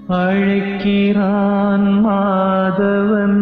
அழைக்கிறான் மாதவன்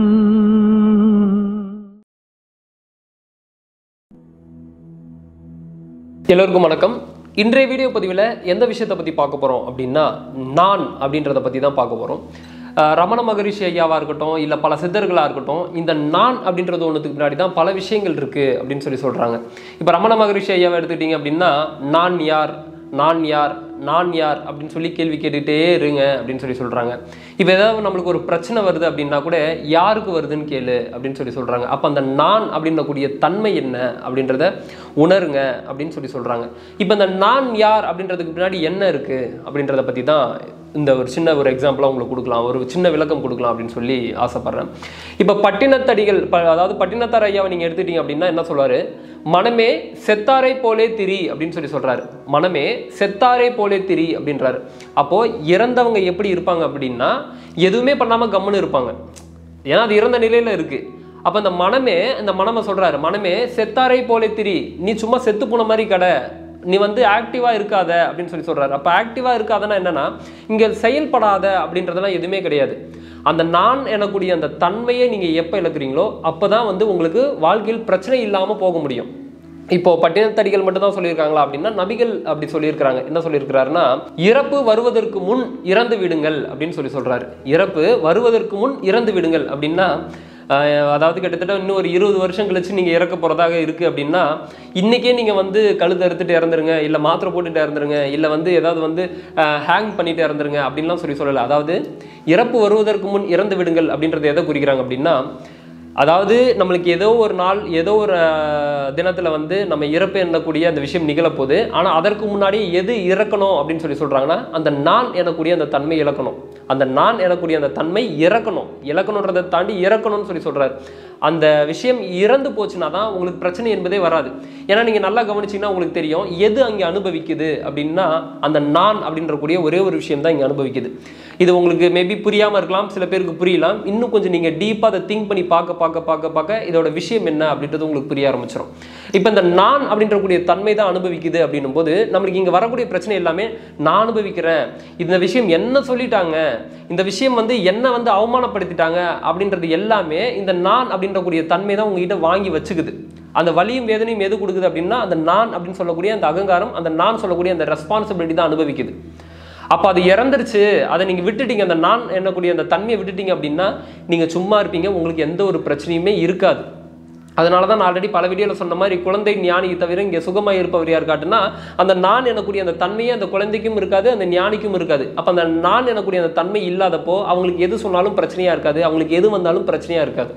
எல்லோருக்கும் வணக்கம் இன்றைய வீடியோ பதிவில் எந்த விஷயத்தை பற்றி பார்க்க போகிறோம் அப்படின்னா நான் அப்படின்றத பற்றி தான் பார்க்க போகிறோம் ரமண மகரிஷி ஐயாவாக இருக்கட்டும் இல்லை பல சித்தர்களாக இருக்கட்டும் இந்த நான் அப்படின்றது ஒன்றுத்துக்கு பின்னாடி தான் பல விஷயங்கள் இருக்குது அப்படின்னு சொல்லி சொல்கிறாங்க இப்போ ரமண மகரிஷி ஐயாவை எடுத்துக்கிட்டிங்க அப்படின்னா நான் யார் நான் யார் நான் யார் அப்படின்னு சொல்லி கேள்வி கேட்டுகிட்டே இருங்க அப்படின்னு சொல்லி சொல்கிறாங்க இப்போ ஏதாவது நம்மளுக்கு ஒரு பிரச்சனை வருது அப்படின்னா கூட யாருக்கு வருதுன்னு கேளு அப்படின்னு சொல்லி சொல்கிறாங்க அப்போ அந்த நான் அப்படின்றக்கூடிய தன்மை என்ன அப்படின்றத உணருங்க அப்படின்னு சொல்லி சொல்கிறாங்க இப்போ இந்த நான் யார் அப்படின்றதுக்கு பின்னாடி என்ன இருக்குது அப்படின்றத பற்றி தான் இந்த ஒரு சின்ன ஒரு எக்ஸாம்பிளாக உங்களுக்கு கொடுக்கலாம் ஒரு சின்ன விளக்கம் கொடுக்கலாம் அப்படின்னு சொல்லி ஆசைப்பட்றேன் இப்போ பட்டினத்தடிகள் ப அதாவது பட்டினத்தார் ஐயாவை நீங்கள் எடுத்துட்டீங்க அப்படின்னா என்ன சொல்வார் மனமே செத்தாரை போலே திரி அப்படின்னு சொல்லி சொல்றாரு மனமே செத்தாரை போலே திரி அப்படின்றாரு அப்போ இறந்தவங்க எப்படி இருப்பாங்க அப்படின்னா எதுவுமே பண்ணாம கம்முன்னு இருப்பாங்க ஏன்னா அது இறந்த நிலையில இருக்கு அப்ப அந்த மனமே இந்த மனமை சொல்றாரு மனமே செத்தாரை போலே திரி நீ சும்மா செத்து போன மாதிரி கடை நீ வந்து ஆக்டிவா இருக்காத அப்படின்னு சொல்லி சொல்றாரு அப்ப ஆக்டிவா இருக்காதன்னா என்னன்னா இங்க செயல்படாத அப்படின்றதெல்லாம் எதுவுமே கிடையாது அந்த நான் எனக்கூடிய அந்த தன்மையை நீங்க எப்ப இழக்கிறீங்களோ அப்பதான் வந்து உங்களுக்கு வாழ்க்கையில் பிரச்சனை இல்லாம போக முடியும் இப்போ பட்டினத்தடிகள் மட்டும் தான் சொல்லியிருக்காங்களா அப்படின்னா நபிகள் அப்படி சொல்லியிருக்கிறாங்க என்ன சொல்லியிருக்கிறாருன்னா இறப்பு வருவதற்கு முன் இறந்து விடுங்கள் அப்படின்னு சொல்லி சொல்றாரு இறப்பு வருவதற்கு முன் இறந்து விடுங்கள் அப்படின்னா ஆஹ், அதாவது கிட்டத்தட்ட இன்னும் ஒரு இருபது வருஷம் கழிச்சு நீங்க இறக்க போறதாக இருக்கு அப்படின்னா இன்னைக்கே நீங்க வந்து கழுத்து அறுத்துட்டு இறந்துருங்க இல்ல மாத்திரை போட்டுட்டு இறந்துருங்க இல்ல வந்து ஏதாவது வந்து ஹேங் பண்ணிட்டு இறந்துருங்க அப்படின்லாம் சொல்லி சொல்லலை அதாவது இறப்பு வருவதற்கு முன் இறந்து விடுங்கள் அப்படின்றத எதை குறிக்கிறாங்க அப்படின்னா அதாவது நம்மளுக்கு ஏதோ ஒரு நாள் ஏதோ ஒரு அஹ், தினத்துல வந்து நம்ம இறப்பு எண்ணக்கூடிய அந்த விஷயம் நிகழப்போகுது ஆனா அதற்கு முன்னாடி எது இறக்கணும் அப்படின்னு சொல்லி சொல்றாங்கன்னா அந்த நான் எனக்கூடிய அந்த தன்மை இழக்கணும் அந்த நான் எனக்கூடிய அந்த தன்மை இறக்கணும் இழக்கணுன்றதை தாண்டி இறக்கணும்னு சொல்லி சொல்றாரு அந்த விஷயம் இறந்து போச்சுன்னா தான் உங்களுக்கு பிரச்சனை என்பதே வராது ஏன்னா நீங்க நல்லா கவனிச்சீங்கன்னா உங்களுக்கு தெரியும் எது அங்கே அனுபவிக்குது அப்படின்னா அந்த நான் அப்படின்றக்கூடிய ஒரே ஒரு விஷயம் தான் இங்கே அனுபவிக்குது இது உங்களுக்கு மேபி புரியாம இருக்கலாம் சில பேருக்கு புரியலாம் இன்னும் கொஞ்சம் நீங்க டீப்பா அதை திங்க் பண்ணி பார்க்க பார்க்க பார்க்க பார்க்க இதோட விஷயம் என்ன அப்படின்றது உங்களுக்கு புரிய ஆரம்பிச்சிடும் இப்போ இந்த நான் அப்படின்றக்கூடிய தன்மை தான் அனுபவிக்குது அப்படின்னும் போது நம்மளுக்கு இங்க வரக்கூடிய பிரச்சனை எல்லாமே நான் அனுபவிக்கிறேன் இந்த விஷயம் என்ன சொல்லிட்டாங்க இந்த விஷயம் வந்து என்ன வந்து அவமானப்படுத்திட்டாங்க அப்படின்றது எல்லாமே இந்த நான் அப்படின்றக்கூடிய தன்மை தான் உங்ககிட்ட வாங்கி வச்சுக்குது அந்த வலியும் வேதனையும் எது கொடுக்குது அப்படின்னா அந்த நான் அப்படின்னு சொல்லக்கூடிய அந்த அகங்காரம் அந்த நான் சொல்லக்கூடிய அந்த ரெஸ்பான்சிபிலிட்டி தான் அனுபவிக்குது அப்போ அது இறந்துருச்சு அதை நீங்கள் விட்டுட்டீங்க அந்த நான் என்னக்கூடிய அந்த தன்மையை விட்டுட்டீங்க அப்படின்னா நீங்கள் சும்மா இருப்பீங்க உங்களுக்கு எந்த ஒரு பிரச்சனையுமே இருக்காது அதனால தான் நான் ஆல்ரெடி பல வீடியோவில் சொன்ன மாதிரி குழந்தை ஞானியை தவிர இங்கே சுகமாக இருப்பவர் யார் காட்டுனா அந்த நான் எனக்கூடிய அந்த தன்மையே அந்த குழந்தைக்கும் இருக்காது அந்த ஞானிக்கும் இருக்காது அப்போ அந்த நான் எனக்கூடிய அந்த தன்மை இல்லாதப்போ அவங்களுக்கு எது சொன்னாலும் பிரச்சனையாக இருக்காது அவங்களுக்கு எது வந்தாலும் பிரச்சனையாக இருக்காது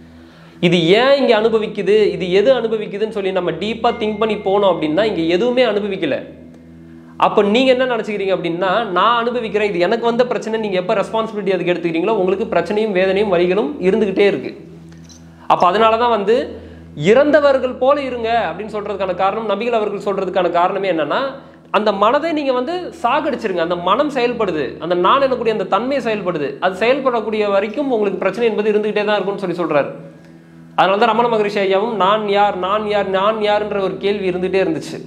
இது ஏன் இங்கே அனுபவிக்குது இது எது அனுபவிக்குதுன்னு சொல்லி நம்ம டீப்பாக திங்க் பண்ணி போனோம் அப்படின்னா இங்கே எதுவுமே அனுபவிக்கல அப்போ நீங்கள் என்ன நினச்சிக்கிறீங்க அப்படின்னா நான் அனுபவிக்கிறேன் இது எனக்கு வந்த பிரச்சனை நீங்கள் எப்போ ரெஸ்பான்சிபிலிட்டி அதுக்கு எடுத்துக்கிறீங்களோ உங்களுக்கு பிரச்சனையும் வேதனையும் வலிகளும் இருந்துக்கிட்டே இருக்கு அப்போ அதனால தான் வந்து இறந்தவர்கள் போல இருங்க அப்படின்னு சொல்றதுக்கான காரணம் நபிகள் அவர்கள் சொல்றதுக்கான காரணமே என்னன்னா அந்த மனதை நீங்க வந்து சாகடிச்சிருங்க அந்த மனம் செயல்படுது அந்த நான் எனக்கூடிய அந்த தன்மை செயல்படுது அது செயல்படக்கூடிய வரைக்கும் உங்களுக்கு பிரச்சனை என்பது இருந்துகிட்டே தான் இருக்கும்னு சொல்லி சொல்றாரு அதனால தான் ரமண மகரிஷி ஐயாவும் நான் யார் நான் யார் நான் யார்ன்ற ஒரு கேள்வி இருந்துகிட்டே இருந்துச்சு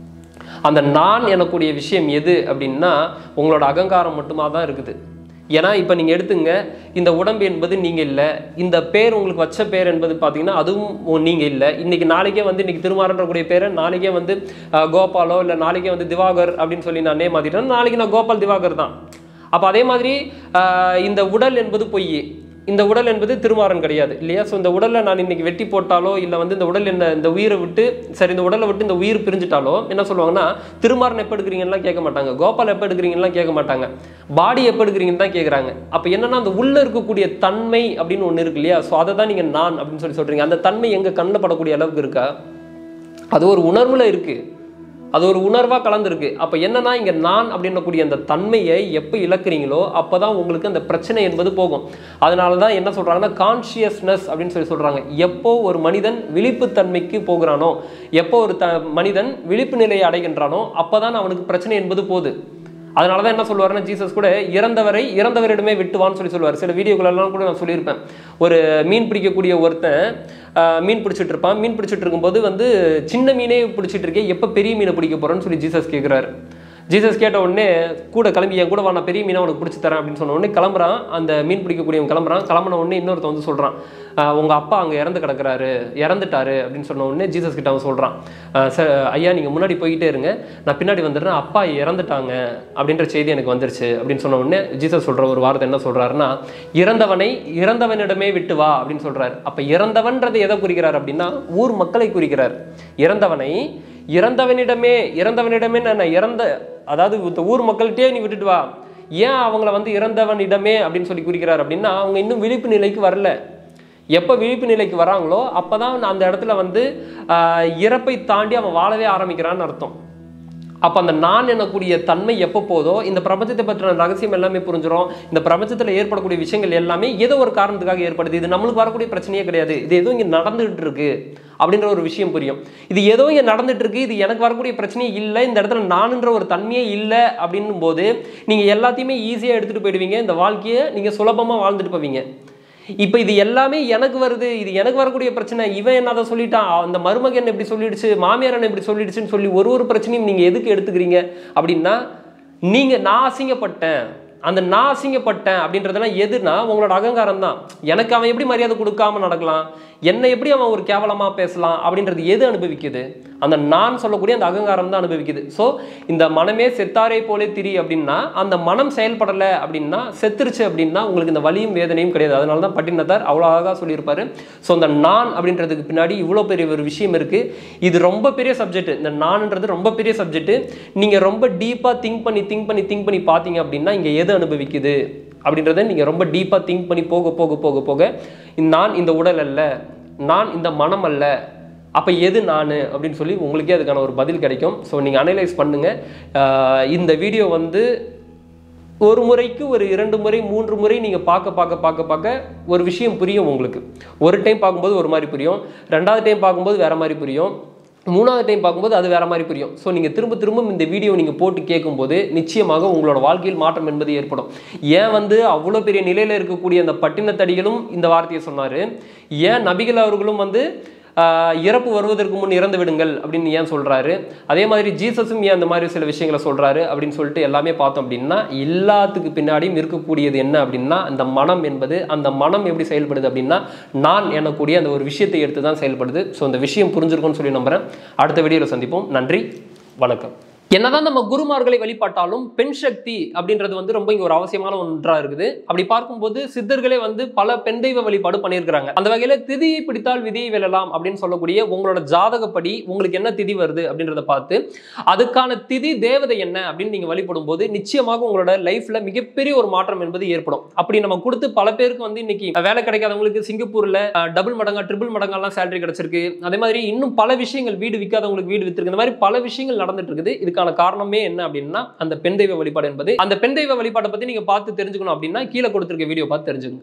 அந்த நான் எனக்கூடிய விஷயம் எது அப்படின்னா உங்களோட அகங்காரம் மட்டுமா தான் இருக்குது ஏன்னா இப்போ நீங்கள் எடுத்துங்க இந்த உடம்பு என்பது நீங்கள் இல்லை இந்த பேர் உங்களுக்கு வச்ச பேர் என்பது பார்த்தீங்கன்னா அதுவும் நீங்கள் இல்லை இன்னைக்கு நாளைக்கே வந்து இன்னைக்கு திருமாறன்றக்கூடிய பேரை நாளைக்கே வந்து அஹ், கோபாலோ இல்லை நாளைக்கே வந்து திவாகர் அப்படின்னு சொல்லி நான் நேம் மாற்றிட்டேன் நாளைக்கு நான் கோபால் திவாகர் தான் அப்போ அதே மாதிரி அஹ், இந்த உடல் என்பது பொய் இந்த உடல் என்பது திருமாறன் கிடையாது இல்லையா ஸோ இந்த உடலை நான் இன்னைக்கு வெட்டி போட்டாலோ இல்லை வந்து இந்த உடல் என்ன இந்த உயிரை விட்டு சரி இந்த உடலை விட்டு இந்த உயிர் பிரிஞ்சுட்டாலோ என்ன சொல்லுவாங்கன்னா திருமாறன் எப்போ எடுக்கிறீங்கலாம் கேட்க மாட்டாங்க கோபால் எப்போ எடுக்கிறீங்கலாம் கேட்க மாட்டாங்க பாடி எப்போ எடுக்கிறீங்கன்னு தான் கேட்குறாங்க அப்போ என்னன்னா அந்த உள்ள இருக்கக்கூடிய தன்மை அப்படின்னு ஒன்று இருக்கு இல்லையா ஸோ அதை தான் நீங்கள் நான் அப்படின்னு சொல்லி சொல்றீங்க அந்த தன்மை எங்கே கண்ணில் படக்கூடிய அளவுக்கு இருக்கா அது ஒரு உணர்வுல இருக்கு அது ஒரு உணர்வா கலந்துருக்கு அப்ப என்னன்னா இங்க நான் அப்படின்னக்கூடிய அந்த தன்மையை எப்போ இழக்கிறீங்களோ அப்பதான் உங்களுக்கு அந்த பிரச்சனை என்பது போகும் அதனால தான் என்ன சொல்றாங்கன்னா கான்ஷியஸ்னஸ் அப்படின்னு சொல்லி சொல்றாங்க எப்போ ஒரு மனிதன் விழிப்புத்தன்மைக்கு போகிறானோ எப்போ ஒரு த மனிதன் விழிப்பு நிலையை அடைகின்றானோ அப்பதான் அவனுக்கு பிரச்சனை என்பது போகுது அதனால தான் என்ன சொல்லுவாருன்னா ஜீசஸ் கூட இறந்தவரை இறந்தவரிடமே விட்டுவான்னு சொல்லி சொல்லுவார் சில வீடியோக்களெல்லாம் கூட நான் சொல்லியிருப்பேன் ஒரு மீன் பிடிக்கக்கூடிய ஒருத்தன் ஆஹ், மீன் பிடிச்சிட்டு இருப்பான் மீன் பிடிச்சிட்டு இருக்கும்போது வந்து சின்ன மீனே பிடிச்சிட்டு இருக்கே எப்போ பெரிய மீனை பிடிக்க போறேன்னு சொல்லி ஜீசஸ் கேட்குறாரு ஜீசஸ் கேட்ட உடனே கூட கிளம்பி என் கூட வா நான் பெரிய மீனை உனக்கு பிடிச்சி தரேன் அப்படின்னு சொன்ன உடனே கிளம்புறான் அந்த மீன் பிடிக்கக்கூடியவன் கிளம்புறான் கிளம்பின உடனே இன்னொருத்தன் வந்து சொல்கிறான் உங்கள் அப்பா அங்கே இறந்து கிடக்குறாரு இறந்துட்டாரு அப்படின்னு சொன்ன உடனே ஜீசஸ் கிட்ட அவன் சொல்கிறான் சார் ஐயா நீங்கள் முன்னாடி போய்கிட்டே இருங்க நான் பின்னாடி வந்துடுறேன் அப்பா இறந்துட்டாங்க அப்படின்ற செய்தி எனக்கு வந்துருச்சு அப்படின்னு சொன்ன உடனே ஜீசஸ் சொல்கிற ஒரு வார்த்தை என்ன சொல்கிறாருன்னா இறந்தவனை இறந்தவனிடமே விட்டு வா அப்படின்னு சொல்கிறார் அப்போ இறந்தவன்றது எதை குறிக்கிறார் அப்படின்னா ஊர் மக்களை குறிக்கிறார் இறந்தவனை இறந்தவனிடமே இறந்தவனிடமே நான் இறந்த அதாவது இந்த ஊர் மக்கள்கிட்டே நீ விட்டுட்டு வா ஏன் அவங்கள வந்து இறந்தவனிடமே அப்படின்னு சொல்லி குறிக்கிறார் அப்படின்னா அவங்க இன்னும் விழிப்பு நிலைக்கு வரல எப்போ விழிப்பு நிலைக்கு வராங்களோ அப்போ தான் அந்த இடத்துல வந்து ஆஹ், இறப்பை தாண்டி அவன் வாழவே ஆரம்பிக்கிறான்னு அர்த்தம் அப்போ அந்த நான் எனக்கூடிய தன்மை எப்போ போதோ இந்த பிரபஞ்சத்தை பற்றின ரகசியம் எல்லாமே புரிஞ்சிடும் இந்த பிரபஞ்சத்தில் ஏற்படக்கூடிய விஷயங்கள் எல்லாமே ஏதோ ஒரு காரணத்துக்காக ஏற்படுது இது நம்மளுக்கு வரக்கூடிய பிரச்சனையே கிடையாது இது ஏதோ இங்கே நடந்துகிட்டு இருக்கு அப்படின்ற ஒரு விஷயம் புரியும் இது ஏதோ இங்கே நடந்துட்டு இருக்கு இது எனக்கு வரக்கூடிய பிரச்சனையே இல்லை இந்த இடத்துல நானுன்ற ஒரு தன்மையே இல்லை அப்படின்னும் போது நீங்கள் எல்லாத்தையுமே ஈஸியாக எடுத்துகிட்டு போயிடுவீங்க இந்த வாழ்க்கையை நீங்கள் சுலபமாக வாழ்ந்துட்டு போவீங்க இப்போ இது எல்லாமே எனக்கு வருது இது எனக்கு வரக்கூடிய பிரச்சனை இவன் என்ன அதை சொல்லிட்டான் அந்த மருமகன் என்ன இப்படி சொல்லிடுச்சு மாமியார் என்ன இப்படி சொல்லிடுச்சுன்னு சொல்லி ஒரு ஒரு பிரச்சனையும் நீங்கள் எதுக்கு எடுத்துக்கிறீங்க அப்படின்னா நீங்கள் நான் அசிங்கப்பட்டேன் அந்த நான் அசிங்கப்பட்டேன் அப்படின்றதெல்லாம் எதுனா உங்களோட அகங்காரம் தான் எனக்கு அவன் எப்படி மரியாதை கொடுக்காம நடக்கலாம் என்னை எப்படி அவன் ஒரு கேவலமாக பேசலாம் அப்படின்றது எது அனுபவிக்குது அந்த நான் சொல்லக்கூடிய அந்த அகங்காரம் தான் அனுபவிக்குது ஸோ இந்த மனமே செத்தாரே போலே திரி அப்படின்னா அந்த மனம் செயல்படலை அப்படின்னா செத்துருச்சு அப்படின்னா உங்களுக்கு இந்த வலியும் வேதனையும் கிடையாது அதனால தான் பட்டினத்தார் அவ்வளோ அழகாக சொல்லியிருப்பாரு ஸோ அந்த நான் அப்படின்றதுக்கு பின்னாடி இவ்வளோ பெரிய ஒரு விஷயம் இருக்குது இது ரொம்ப பெரிய சப்ஜெக்ட் இந்த நான்ன்றது ரொம்ப பெரிய சப்ஜெக்ட் நீங்கள் ரொம்ப டீப்பாக திங்க் பண்ணி திங்க் பண்ணி திங்க் பண்ணி பார்த்தீங்க அப்படின்னா இங்கே எது அனுபவிக்குது அப்படின்றத நீங்கள் ரொம்ப டீப்பாக திங்க் பண்ணி போக போக போக போக இந்த நான் இந்த உடல் அல்ல நான் இந்த மனம் அல்ல அப்போ எது நான் அப்படின்னு சொல்லி உங்களுக்கே அதுக்கான ஒரு பதில் கிடைக்கும் ஸோ நீங்கள் அனலைஸ் பண்ணுங்கள் இந்த வீடியோ வந்து ஒரு முறைக்கு ஒரு இரண்டு முறை மூன்று முறை நீங்கள் பார்க்க பார்க்க பார்க்க பார்க்க ஒரு விஷயம் புரியும் உங்களுக்கு ஒரு டைம் பார்க்கும்போது ஒரு மாதிரி புரியும் ரெண்டாவது டைம் பார்க்கும்போது வேற மாதிரி புரியும் மூணாவது டைம் பார்க்கும்போது அது வேற மாதிரி புரியும் ஸோ நீங்கள் திரும்ப திரும்ப இந்த வீடியோ நீங்கள் போட்டு கேட்கும்போது நிச்சயமாக உங்களோட வாழ்க்கையில் மாற்றம் என்பது ஏற்படும் ஏன் வந்து அவ்வளோ பெரிய நிலையில் இருக்கக்கூடிய அந்த பட்டினத்தடிகளும் இந்த வார்த்தையை சொன்னார் ஏன் நபிகள் அவர்களும் வந்து ஆஹ் இறப்பு வருவதற்கு முன் இறந்து விடுங்கள் அப்படின்னு ஏன் சொல்றாரு அதே மாதிரி ஜீசஸும் ஏன் அந்த மாதிரி சில விஷயங்களை சொல்றாரு அப்படின்னு சொல்லிட்டு எல்லாமே பார்த்தோம் அப்படின்னா எல்லாத்துக்கு பின்னாடியும் இருக்கக்கூடியது என்ன அப்படின்னா அந்த மனம் என்பது அந்த மனம் எப்படி செயல்படுது அப்படின்னா நான் எனக்கூடிய அந்த ஒரு விஷயத்தை எடுத்து தான் செயல்படுது ஸோ அந்த விஷயம் புரிஞ்சிருக்கும்னு சொல்லி நம்புறேன் அடுத்த வீடியோவில் சந்திப்போம் நன்றி வணக்கம் என்னதான் நம்ம குருமார்களை வழிபாட்டாலும் பெண் சக்தி அப்படின்றது வந்து ரொம்ப இங்க ஒரு அவசியமான ஒன்றா இருக்குது அப்படி பார்க்கும்போது சித்தர்களே வந்து பல பெண் தெய்வ வழிபாடு பண்ணியிருக்கிறாங்க அந்த வகையில திதியை பிடித்தால் விதியை வெல்லலாம் அப்படின்னு சொல்லக்கூடிய உங்களோட ஜாதகப்படி உங்களுக்கு என்ன திதி வருது அப்படின்றத பார்த்து அதுக்கான திதி தேவதை என்ன அப்படின்னு நீங்க வழிபடும் போது நிச்சயமாக உங்களோட லைஃப்ல மிகப்பெரிய ஒரு மாற்றம் என்பது ஏற்படும் அப்படி நம்ம கொடுத்து பல பேருக்கு வந்து இன்னைக்கு வேலை கிடைக்காதவங்களுக்கு சிங்கப்பூர்ல டபுள் மடங்கா ட்ரிபிள் மடங்கெல்லாம் சேலரி கிடைச்சிருக்கு அதே மாதிரி இன்னும் பல விஷயங்கள் வீடு விற்காதவங்களுக்கு வீடு வித்திருக்கு இந்த மாதிரி பல விஷயங்கள் நடந்துட்டு இருக்குது இதுக்கான காரணமே என்ன அப்படின்னா அந்த பெண் தெய்வ வழிபாடு என்பது அந்த பெண் தெய்வ வழிபாட்டை பத்தி நீங்க பார்த்து தெரிஞ்சுக்கணும் அப்படின்னா கீழே கொடுத்திருக்க வீடியோ பார்த்து தெரிஞ்சுக்கணும்